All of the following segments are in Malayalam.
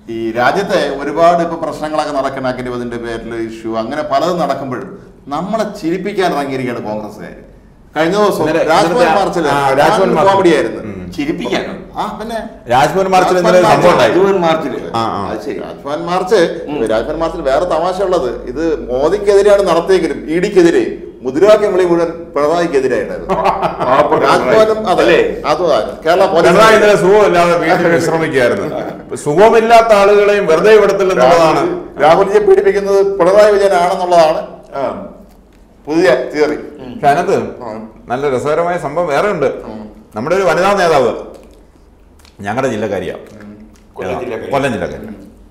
ഈ രാജ്യത്തെ ഒരുപാട് ഇപ്പൊ പ്രശ്നങ്ങളൊക്കെ നടക്കുന്ന അഗ്നിപതിന്റെ പേരിൽ ഇഷ്യൂ അങ്ങനെ പലതും നടക്കുമ്പോഴും നമ്മളെ ചിരിപ്പിക്കാൻ ഇറങ്ങിയിരിക്കുകയാണ് കോൺഗ്രസ്സുകാർ കഴിഞ്ഞ ദിവസം ഇന്നലെ- രാജ്ഭവൻ ഇന്നലത്തെ- മാർച്ചിൽ ആ, രാജ്ഭവൻ മാർച്ച്. കോമഡി ആയിരുന്നു ഉം. ചിരിപ്പിക്കാനോ ആ പിന്നെ രാജ്ഭവൻ മാർച്ചിൽ ഇന്നലെ ഒരു രാജ്ഭവൻ സംഭവം ഉണ്ടായി രാജ്ഭവൻ മാർച്ചില് ആ, ആ. അത് ശരി രാജ്ഭവൻ മാർച്ച് രാജ്ഭവൻ മാർച്ചിൽ വേറെ തമാശ ഉള്ളത് ഇത് മോദിക്കെതിരെയാണ് നടത്തിയെങ്കിലും ഇ ഡിക്കെതിരെ മുദ്രാവാക്യം വിളി മുഴുവൻ പിണറായിക്കെതിരായിട്ടായിരുന്നു പാവപ്പെട്ട രാജ്ഭവനും പിണറായി. അതല്ലേ അതും കേരള പിണറായി പോലീസ് ഇന്നലെ സുഖമില്ലാതെ വീട്ടിൽ വിശ്രമിക്കുകയായിരുന്നു സുഖമില്ലാത്ത ആളുകളെയും വെറുതെ വിടത്തില്ലെന്നുള്ളതാണ് രാഹുൽജിയെ പീഡിപ്പിക്കുന്നത് പിണറായി വിജയനാണെന്നുള്ളതാണ് ആ, പുതിയ തിയറി പക്ഷെ അതിനകത്ത് നല്ല രസകരമായ സംഭവം വേറെ ഉണ്ട് നമ്മുടെ ഒരു വനിതാ നേതാവ് ഞങ്ങളുടെ ജില്ലക്കാരിയാ കൊല്ലം ജില്ലക്കാരി. കൊല്ലം ജില്ലക്കാരി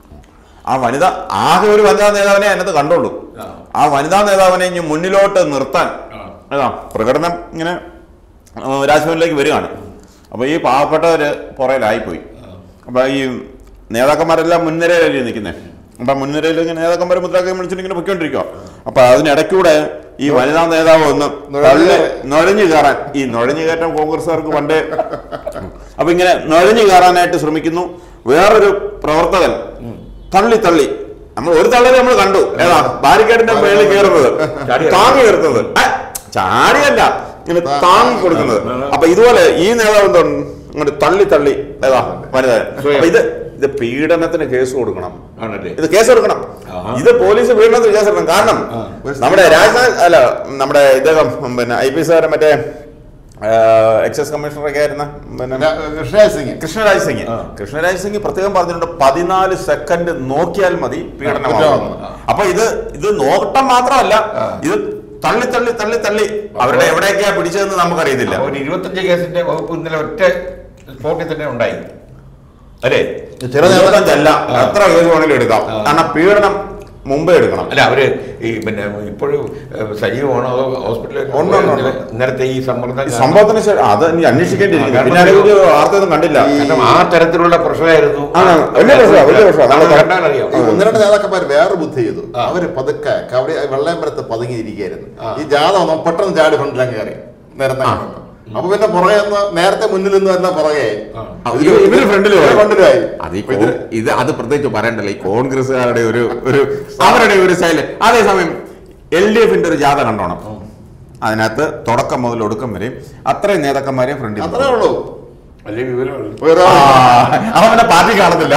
ആ വനിത ആകെ ഒരു വനിതാ നേതാവിനെ അതിനകത്ത് കണ്ടുള്ളൂ ആ. ആ വനിതാ നേതാവിനെ ഇനി മുന്നിലോട്ട് നിർത്താൻ ആ. ഏതാ പ്രകടനം ഇങ്ങനെ ആ, രാജ്ഭവനിലേക്ക് വരികയാണ് അപ്പോൾ ഈ പാവപ്പെട്ടവര് പുറയിലായിപ്പോയി അപ്പോൾ ഈ നേതാക്കന്മാരെല്ലാം മുൻനിരയിലല്ലേ നിൽക്കുന്നത് അപ്പം മുൻനിരയിൽ ഇങ്ങനെ നേതാക്കന്മാർ മുദ്രാക്കം വിളിച്ചിട്ട് ഇങ്ങനെ പൊയ്ക്കൊണ്ടിരിക്കുക അപ്പം അതിനിടയ്ക്കൂടെ ഈ വനിതാ നേതാവ് ഒന്ന് തള്ളി നുഴഞ്ഞു കയറാൻ ഈ നുഴഞ്ഞു കയറ്റം കോൺഗ്രസ്സുകാർക്ക് പണ്ടേ അപ്പൊ ഇങ്ങനെ നുഴഞ്ഞു കയറാനായിട്ട് ശ്രമിക്കുന്നു വേറൊരു പ്രവർത്തകൻ തള്ളി തള്ളി നമ്മൾ ഒരു തള്ളല് നമ്മൾ കണ്ടു ഏതാ ബാരിക്കേഡിന്റെ മേളിൽ കയറുന്നത് താങ്ങി കയറുന്നത് ഏ, ചാടിയല്ല ഇങ്ങനെ താങ്ങി കൊടുക്കുന്നത് അപ്പൊ ഇതുപോലെ ഈ നേതാവ് എന്തോ ഇങ്ങോട്ട് തള്ളി തള്ളി ഏതാ വനിത അപ്പൊ ഇത് ഇത് പീഡനത്തിന് കേസ് കൊടുക്കണം ആണല്ലേ ഇത് കേസ് എടുക്കണം ഇത് പോലീസ് പീഡനത്തിന് കേസ് എടുക്കണം കാരണം നമ്മുടെ രാജ്നാഥ് അല്ല നമ്മുടെ ഇദ്ദേഹം പിന്നെ ഐ പി എസ് മറ്റേ എക്സൈസ് കമ്മീഷണറൊക്കെ ആയിരുന്ന പിന്നെ കൃഷ്ണരാജ് സിംഗ് കൃഷ്ണരാജ് സിംഗ് കൃഷ്ണരാജ് സിംഗ് പ്രത്യേകം പറഞ്ഞിട്ടുണ്ട് പതിനാല് സെക്കൻഡ് നോക്കിയാൽ മതി പീഡനമാകും അപ്പൊ ഇത് ഇത് നോട്ടം മാത്രമല്ല ഇത് തള്ളി തള്ളി തള്ളി തള്ളി അവരുടെ എവിടെയൊക്കെയാ പിടിച്ചതെന്ന് നമുക്കറിയത്തില്ല ഒരു ഇരുപത്തഞ്ച് കേസിന്റെ വകുപ്പ് ഇന്നലെ ഒറ്റ സ്പോട്ടിൽ തന്നെ ഉണ്ടായി അല്ലേ ചില നേതാക്കൾ ഇരുപത്തഞ്ചല്ല എത്ര കേസ് വേണമെങ്കിലും എടുക്കാം കാരണം പീഡനം മുമ്പേ എടുക്കണം അല്ല അവര് ഈ പിന്നെ ഇപ്പോഴും ഏഹ്, സജീവമാണോ അതോ ഹോസ്പിറ്റലിൽ ഉണ്ട്, ഉണ്ട്, ഉണ്ട്. ഇന്നലത്തെ ഈ സമ്മർദ്ദം ഈ കാരണം- സംഭവത്തിന് ശേഷം അത് ഇനി അന്വേഷിക്കേണ്ടിയിരിക്കുന്നു കാരണം പിന്നെ അതിലൊരു വാർത്തയൊന്നും കണ്ടില്ല കാരണം ആ തരത്തിലുള്ള പ്രശ്നമായിരുന്നു ആ, വലിയ പ്രശ്നമാ, വലിയ പ്രശ്നമാ. നമ്മൾ നമ്മൾ കണ്ടാലറിയാം ഈ ഒന്ന് രണ്ട് നേതാക്കന്മാർ വേറെ ബുദ്ധി ചെയ്തു അവര് പതുക്കെ കവടി വെള്ളയമ്പലത്ത് പതുങ്ങിയിരിക്കുകയായിരുന്നു ഈ ജാഥ വന്നു പെട്ടെന്ന് ചാടി ഫ്രണ്ടിലേക്ക് കയറി നേരത്തെ കണ്ടു. അപ്പൊ പിന്നെ പുറകെ നിന്ന് നേരത്തെ മുന്നിൽ നിന്ന് തന്നെ പുറകെ ഇവര് ഇവര് ഫ്രണ്ടിലും ആയി. ഫ്രണ്ടിലായി അത് ഈ കോ- ഇത് അത് പ്രത്യേകിച്ച് പറയണ്ടല്ലോ ഈ കോൺഗ്രസ്സുകാരുടെ ഒരു ഒരു അവരുടെ ഒരു ശൈലി അതേസമയം എൽ ഡി എഫിന്റെ ഒരു ജാഥ കണ്ടോണം അതിനകത്ത് തുടക്കം മുതൽ ഒടുക്കം വരെയും അത്രയും നേതാക്കന്മാരെയും ഫ്രണ്ടിൽ അത്രേ ഉള്ളൂ അല്ലെങ്കിൽ വിവരം വേറെ അവന്റെ പാർട്ടി കാണത്തില്ല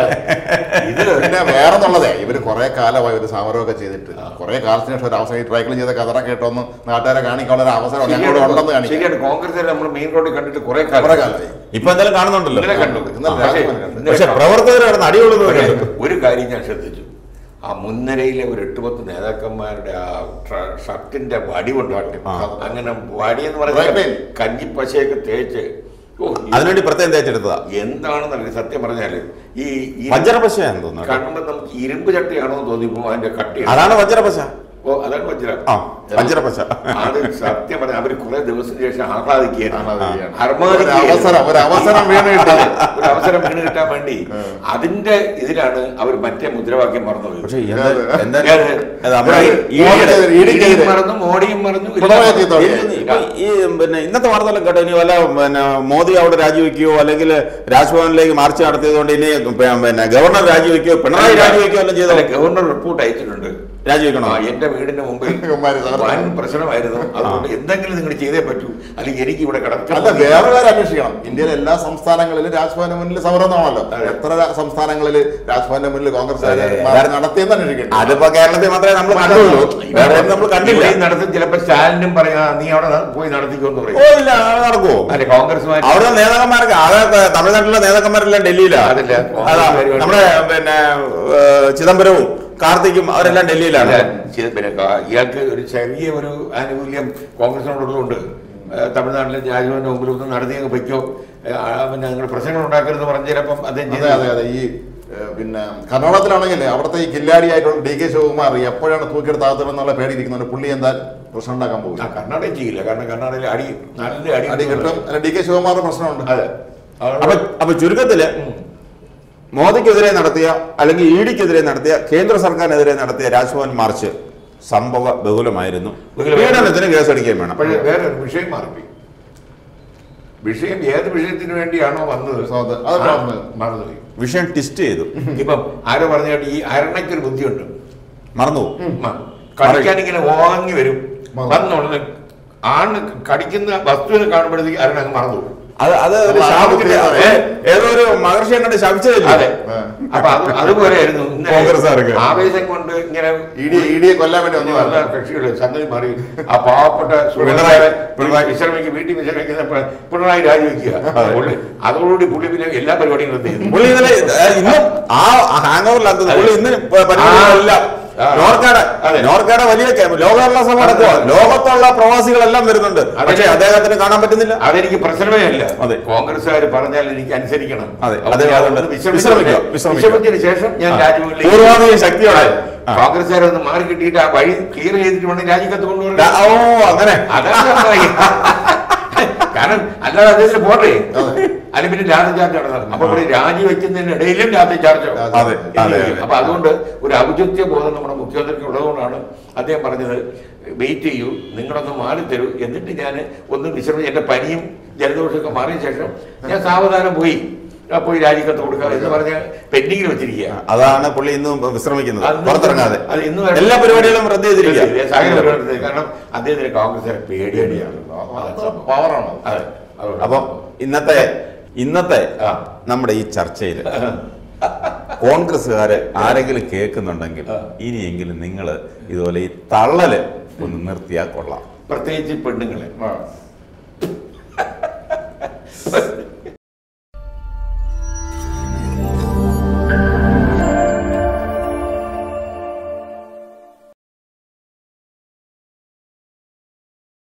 ഇത് പിന്നെ വേറെ എന്നുള്ളതേ ഇവര് കുറെ കാലമായി ഒരു സമരമൊക്കെ ചെയ്തിട്ട് കുറെ കാലത്തിന് ശേഷം ഒരു അവസരം ഈ ട്രൈക്കിൾ ചെയ്ത കഥറ കേട്ടൊന്ന് നാട്ടുകാരെ കാണിക്കാനുള്ള ഒരു അവസരം ഞങ്ങളോട് ഉണ്ടെന്ന് കാണിക്കാം ശരിയാണ് കോൺഗ്രസ് നമ്മൾ മെയിൻ റോഡിൽ കണ്ടിട്ട് കുറെ കുറെ കാലം കാലമായി ഇപ്പൊ എന്തായാലും കാണുന്നുണ്ടല്ലോ ഇന്നലെ കണ്ടു ഇന്നലെ പക്ഷേ രാത്രി കണ്ടു. ഇന്നലെ പക്ഷെ കണ്ടു. പ്രവർത്തകർ കിടന്ന് അടികൊള്ളുന്നത് പക്ഷേ കണ്ടു. ഒരു കാര്യം ഞാൻ ശ്രദ്ധിച്ചു ആ മുൻനിരയിലെ ഒരു എട്ട് പത്ത് നേതാക്കന്മാരുടെ ആ ട്ര- ഷർട്ടിന്റെ വടി കൊണ്ടാട്ടും ആ. അങ്ങനെ വടി എന്ന് Right പറഞ്ഞാൽ line. കഞ്ഞിപ്പശയൊക്കെ തേച്ച് ഓ, ഇത് അതിനുവേണ്ടി പ്രത്യേകം തേച്ചെടുത്തതാ എന്താണെന്നറിയില്ല സത്യം പറഞ്ഞാല് ഈ ഈ വജ്രപശയാന്ന് തോന്നുന്നു കാണുമ്പോ നമുക്ക് ഇരുമ്പ് ചട്ടിയാണോ എന്ന് തോന്നിപ്പോ അതിന്റെ കട്ടി അതാണ് വജ്രപശ ഓ അതാണ് വജ്രം ആ വജ്രപശ അത് സത്യം പറഞ്ഞ അവര് കുറെ ദിവസത്തിന് ശേഷം ആഹ്ലാദിക്കുകയാണ് ആഹ്ലാദിക്കുകയാണ്. അർമാദിക്കുകയാണ്. ഒരു അവസരം, ഒരു അവസരം വീണ് കിട്ടി. ഒരു അവസരം വീണ് കിട്ടാൻ വേണ്ടി അതിന്റെ ഇതിലാണ് അവർ മറ്റേ മുദ്രാവാക്യം മറന്നുപോയത് പക്ഷെ എന്താ എന്താ ഏത്? അത് നമ്മുടെ ഈ- ഈ മോദിക്കെതിരെ, ഈയിടെ- ഇടിക്കെതിരെ. ഇടിയും മറന്നു മോഡിയും മറന്നു എല്ലാം പിണറായി മറന്നു. തുടങ്ങി. ഇപ്പൊ ഈ പിന്നെ ഇന്നത്തെ വാർത്തകളും കേട്ടോ ഇനി വല്ല പിന്നെ മോദി അവിടെ രാജിവെക്കുകയോ അല്ലെങ്കിൽ രാജ്ഭവനിലേക്ക് മാർച്ച് നടത്തിയത് കൊണ്ട് ഇനി പിന്നെ ഗവർണർ രാജിവെക്കുകയോ പിണറായി രാജിവെക്കുകയോ എല്ലാം ചെയ്തോ അല്ല, ഗവർണർ റിപ്പോർട്ട് അയച്ചിട്ടുണ്ട് രാജിവെക്കണോ ആ, എന്റെ വീടിന് മുമ്പിൽ ഇവന്മാര് സമരം വൻ പ്രശ്നമായിരുന്നു അതുകൊണ്ട് എന്തെങ്കിലും നിങ്ങൾ ചെയ്തേ പറ്റൂ അല്ലെങ്കിൽ എനിക്ക് ഇവിടെ അല്ല കിടക്കണം വേറെ കാര്യം അന്വേഷിക്കണം ഇന്ത്യയിലെ എല്ലാ സംസ്ഥാനങ്ങളിലും രാജ്ഭവന് മുന്നിൽ സമരം എന്നാണല്ലോ എത്ര രാ- സംസ്ഥാനങ്ങളിൽ രാജ്ഭവന്റെ മുന്നിൽ കോൺഗ്രസ് നടത്തിയെന്ന് അന്വേഷിക്കണം അതിപ്പോ കേരളത്തിൽ മാത്രമേ നമ്മൾ കണ്ടുള്ളൂ വേറെ ഒന്നും നമ്മൾ കണ്ടില്ല ഇവിടെയും നടത്തും ചിലപ്പോ സ്റ്റാലിനും പറയാ നീ അവിടെ ന- പോയി നടത്തിക്കോന്ന് ഓ പറയും ഇല്ല അത് നടക്കുവോ അല്ലെ കോൺഗ്രസുമായിട്ട് അവിടുത്തെ നേതാക്കന്മാർക്ക് അതൊക്കെ തമിഴ്നാട്ടിലെ നേതാക്കന്മാരെല്ലാം ഡൽഹിയിലാ അതില്ല. അതാ നമ്മുടെ പിന്നെ ഏഹ്, ചിദംബരവും കാർത്തിക്കും അവരെല്ലാം ഡൽഹിയിലാണ് അല്ല, ചെ- പിന്നെ കാ- ഇയാൾക്ക് ഒരു ചെറിയ ഒരു ആനുകൂല്യം കോൺഗ്രസിനോടുള്ളതുകൊണ്ട് ഏഹ്, തമിഴ്നാട്ടിലെ രാജ്ഭവന്റെ മുമ്പിൽ ഒന്ന് നടത്തി അങ്ങ് പൊയ്ക്കോ ഏഹ്, ആ, പിന്നെ നിങ്ങൾ പ്രശ്നങ്ങൾ ഉണ്ടാക്കരുത് പറഞ്ഞ് ചിലപ്പം അദ്ദേഹം അതെ അതെ അതെ ഈ ഏഹ്, പിന്നെ കർണാടകത്തിലാണെങ്കിൽ അവിടുത്തെ ഈ കില്ലാടിയായിട്ടുള്ള ഡി കെ ശിവകുമാർ എപ്പോഴാണ് തൂക്കിയെടുത്ത് അകത്തിടുന്നുള്ള പേടിയിരിക്കുന്നുണ്ട് പുള്ളി എന്താ പ്രശ്നം ഉണ്ടാക്കാൻ പോകും ആ കർണാടക ചെയ്യില്ല കാരണം കർണാടകയിൽ അടി നല്ല അടി അടി കിട്ടും അല്ല ഡി കെ ശിവകുമാറിന് പ്രശ്നമുണ്ട് അതെ അപ്പൊ അപ്പൊ ചുരുക്കത്തില് മോദിക്കെതിരെ നടത്തിയ അല്ലെങ്കിൽ ഇ ഡിക്കെതിരെ നടത്തിയ കേന്ദ്ര സർക്കാരിനെതിരെ നടത്തിയ രാജ്ഭവൻ മാർച്ച് സംഭവ ബഹുലമായിരുന്നു ബഹുലമായിരുന്നു. പീഡനത്തിന് കേസടിക്കുകയും വേണം പക്ഷേ വേറെ ഒരു വിഷയം മാറിപ്പോയി വിഷയം ഏത് വിഷയത്തിന് വേണ്ടിയാണോ വന്നത് അത് അത് ആ, മറന്നുപോയി. മറന്നുപോയി വിഷയം ട്വിസ്റ്റ് ചെയ്തു ഇപ്പം ആരോ പറഞ്ഞ കേട്ട് ഈ അരണയ്ക്കൊരു ബുദ്ധിയുണ്ട് മറന്നുപോകും ഉം. കടിക്കാനിങ്ങനെ ഓങ്ങി വരും വന്നുടനെ ആണ് കടിക്കുന്ന വസ്തുവിനെ കാണുമ്പോഴത്തേക്ക് അരണ അങ്ങ് മറന്നു പോകും. അത് അത് ഒരു അപ്പൊ ആ ശാപത്തിന്റെ ബുദ്ധി- ഏ, ഏതോ ഒരു മഹർഷിയെ കണ്ട് ശപിച്ചതല്ലേ അതെ അപ്പൊ അത് അതുപോലെയായിരുന്നു ഇന്നലെ കോൺഗ്രസ്സുകാർക്ക്. ആവേശം കൊണ്ട് ഇങ്ങനെ ഇ ഡിയെ കൊല്ലാൻ വേണ്ടി ഒന്ന് വന്നു വന്ന കക്ഷികള് സംഗതി മാറി ആ പാവപ്പെട്ട പിണറായി- പിണറായി വിശ്രമിക്കും വീട്ടിൽ വിശ്രമിക്കുന്ന പി- പിണറായി രാജിവെക്കുക പുള്ളി അതോടുകൂടി പുള്ളി പിന്നെ എല്ലാ പരിപാടികളും ചെയ്തു പുള്ളി ഇന്നലെ ഏ, ഇന്നും ആ ഹാങ് ഓവറിലാക്കുന്നത് പുള്ളി ഇന്ന് പ- പരിപാടികളെല്ലാം ആ. നോർക്കാട് അതെ. നോർക്കാട് വലിയ കേ- ലോകകേരള സഭ നടക്കുക ലോകത്തുള്ള പ്രവാസികളെല്ലാം വരുന്നുണ്ട് പക്ഷെ അദ്ദേഹത്തിന് കാണാൻ പറ്റുന്നില്ല അതെനിക്ക് പ്രശ്നമേ അല്ല അതെ. കോൺഗ്രസ്സുകാർ പറഞ്ഞാൽ എനിക്ക് അനുസരിക്കണം അതെ. അപ്പോൾ അതെ, ഞാൻ അതുകൊണ്ട് ഒന്ന് വിശ്രമിച്ചു. വിശ്രമിക്കുക, വിശ്രമിക്കുക. വിശ്രമിച്ചതിന് ശേഷം ഞാൻ ആ. രാജ്യങ്ങളിലേക്ക് പൂർവാധികം ശക്തിയോടെ. ആ. കോൺഗ്രസ്സുകാരൊന്ന് മാറി കിട്ടിയിട്ട് ആ വഴി ക്ലിയർ ചെയ്തിട്ട് വേണം രാജിക്കത്ത് ആ, കൊണ്ടുവരണം ഓ അങ്ങനെ അതാണ് നന്നായി. കാരണം അല്ലാതെ അദ്ദേഹത്തിന് പോട്ടെ അല്ലെങ്കിൽ പിന്നെ രാത്രി ചാർജ് നടന്നത് അപ്പൊ ഇവിടെ രാജിവെക്കുന്നതിനിടയിലും രാത്രി ചാർജ് അതെ, അതെ, അതെ. അപ്പൊ അതുകൊണ്ട് ഒരു ഔചിത്യ ബോധം നമ്മുടെ മുഖ്യമന്ത്രിക്ക് ഉള്ളതുകൊണ്ടാണ് അദ്ദേഹം പറഞ്ഞത് വെയിറ്റ് ചെയ്യൂ നിങ്ങളൊന്ന് മാറി തരൂ എന്നിട്ട് ഞാൻ ഒന്ന് വിശ്രമിച്ച് എന്റെ പനിയും ജലദോഷമൊക്കെ മാറിയ ശേഷം ഞാൻ സാവധാനം പോയി ആ, പോയി രാജിക്കത്ത് കൊടുക്കുക എന്ന് പറഞ്ഞ് പെൻഡിങ്ങിൽ വെച്ചിരിക്കുക അതാണ് പുള്ളി ഇന്നും വിശ്രമിക്കുന്നത് അത് പുറത്തിറങ്ങാതെ അത് ഇന്ന് വരെ- എല്ലാ പരിപാടികളും റദ്ദ് സകല ചെയ്തിരിക്കുക പരിപാടികളും കാരണം അദ്ദേഹത്തിന് കോൺഗ്രസ് പേടിയാണ് പവറാണ് അതെ അതുകൊണ്ട്. അപ്പം ഇന്നത്തെ ഇന്നത്തെ ആ. നമ്മുടെ ഈ ചർച്ചയിൽ കോൺഗ്രസ്സുകാര് ആരെങ്കിലും കേൾക്കുന്നുണ്ടെങ്കിൽ ഇനിയെങ്കിലും നിങ്ങൾ ഇതുപോലെ ഈ തള്ളല് ഒന്ന് നിർത്തിയാൽ കൊള്ളാം പ്രത്യേകിച്ച് പെണ്ണുങ്ങളെ ആ.